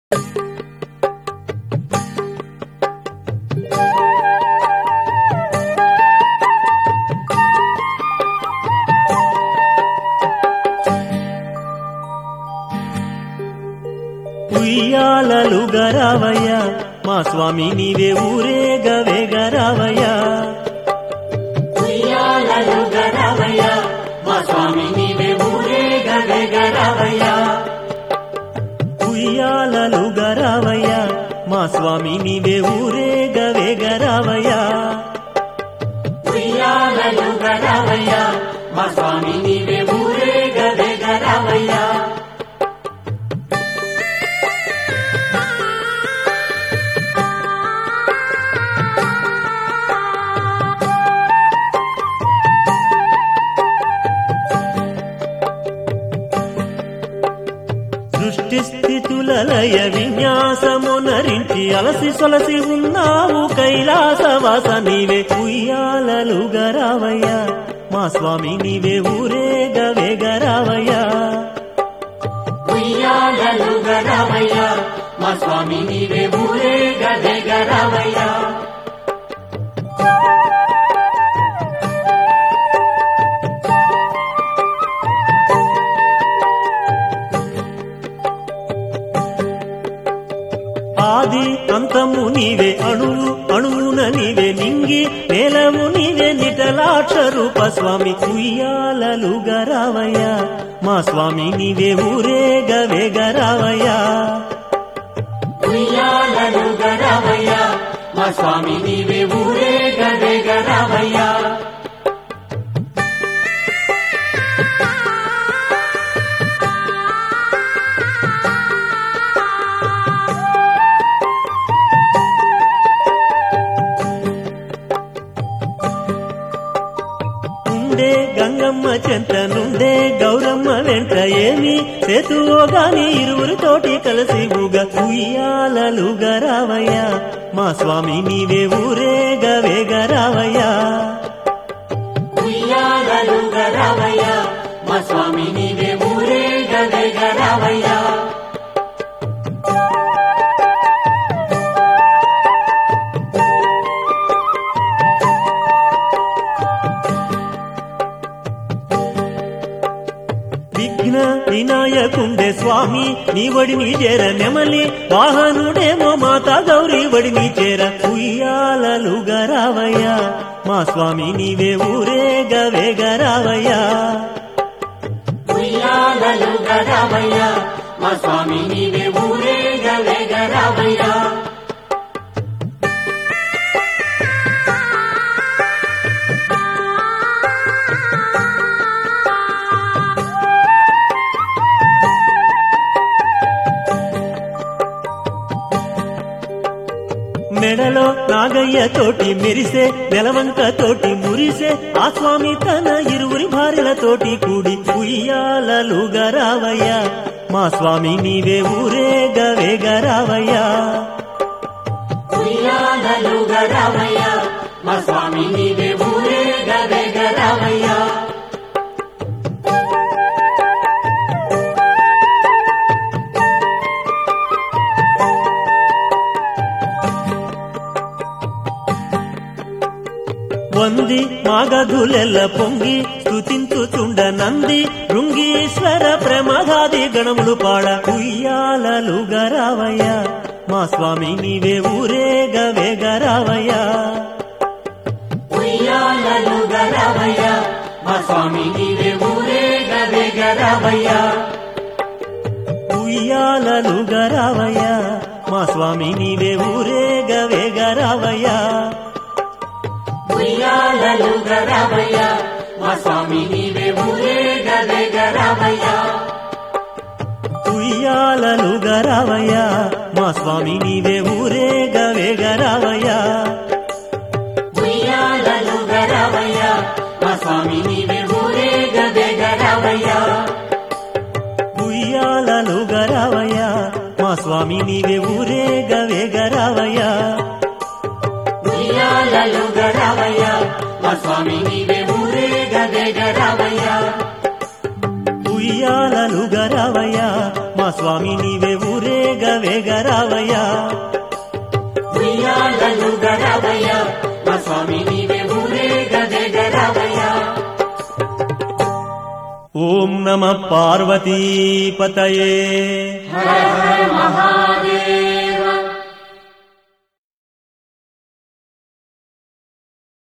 ఉయ్యాలలు గరావయ్య మా స్వామి నీవే ఊరేగవే గరావయ్య ఉయ్యాలలు గరవయ్య మా స్వామి నీవే ఊరేగవే గరవయ్య ఉయ్యాలలు గరావయ్య మా స్వామి నీవే ఊరేగవే గరావయ్య ఉయ్యాలలు గరవయ్య మా స్వామి నీవే ఊరేగవే గరవయ్య సృష్టి స్థితుల లయ విన్యాసమునరించి అలసి సొలసి ఉన్నావు కైలాసవాస నీవే ఉయ్యాలలు గరావయ్య మా స్వామి నీవే ఊరేగవే గరావయ్య ఉయ్యాలలు గరవయ్య మా స్వామి నీవే ఊరేగవే గరవయ్య ఆది అంతము నీవే అణువు అణువున నీవే నింగి నేలము నీవే నిటలాక్ష రూప స్వామి ఉయ్యాలలు గరావయ్య మా స్వామి నీవే ఊరేగవే గరావయ్య ఉయ్యాలలు గరవయ్య మా స్వామి నీవే ఊరేగవే గరవయ్య ఉండే గంగమ్మ చెంత నుండే గౌరమ్మ వెంట ఏమి సేతువో గాని ఇరువురితోటి కలిసి ఊగ ఉయ్యాలలు గరావయ్య మా స్వామి నీవే ఊరేగవే గరావయ్య ఉయ్యాలలు గరవయ్య మా స్వామి నీవే ఊరేగవే గరవయ్య విఘ్న వినాయకుండే స్వామి నీ వడిని చేర నెమలి వాహనుడేమో మాత గౌరీ వడిని చేర ఉయ్యాలలు గరావయ్య మా స్వామి నీవే ఊరేగవే గరావయ్య ఉయ్యాలలు గరవయ్య మా స్వామి నీవే ఊరేగవే గరవయ్య మెడలో నాగయ్య తోటి మెరిసే నెలవంక తోటి మురిసే ఆ స్వామి తన ఇరువురి భార్యలతోటి కూడి ఉయ్యాలలు గరావయ్య మా స్వామి నీవే ఊరేగవే గరావయ్య ఉయ్యాలలు గరవయ్య మా స్వామి నీవే ఊరేగవే గరవయ్య వంది మాగధులెల్ల పొంగి స్తుతించుచుండ నంది భృంగీశ్వర ప్రమదాది గణములు పాడ ఉయ్యాలలు గరావయ్య మా స్వామి నీవే ఊరేగవే గరావయ్య ఉయ్యాలలు గరవయ్య మా స్వామి నీవే ఊరేగవే గరవయ్య ఉయ్యాలలు గరావయ్య మా స్వామి నీవే ఊరేగవే గరావయ్య ఉయ్యాలలు గరవయ్య మా స్వామి నీవే ఊరేగవే గరవయ్య ఉయ్యాలలు గరావయ్య మా స్వామి నీవే ఊరేగవే గరావయ్య ఉయ్యాలలు గరవయ్య మా స్వామి నీవే ఊరేగవే గరవయ్య ఉయ్యాలలు గరావయ్య మా స్వామి నీవే ఊరేగవే గరావయ్య ఉయ్యాలలు గరవయ్య మా స్వామి నీవే ఊరేగవే గరవయ్య ఉయ్యాలలు గరావయ్యా మా స్వామి నీవే ఊరేగ వేగరావయ్యా ఉయ్యాలలు గరావయ్య మా స్వామి నీవే ఊరేగవే గరావయ్య ఓం నమ పార్వతీపతయే హర హర మహాదేవ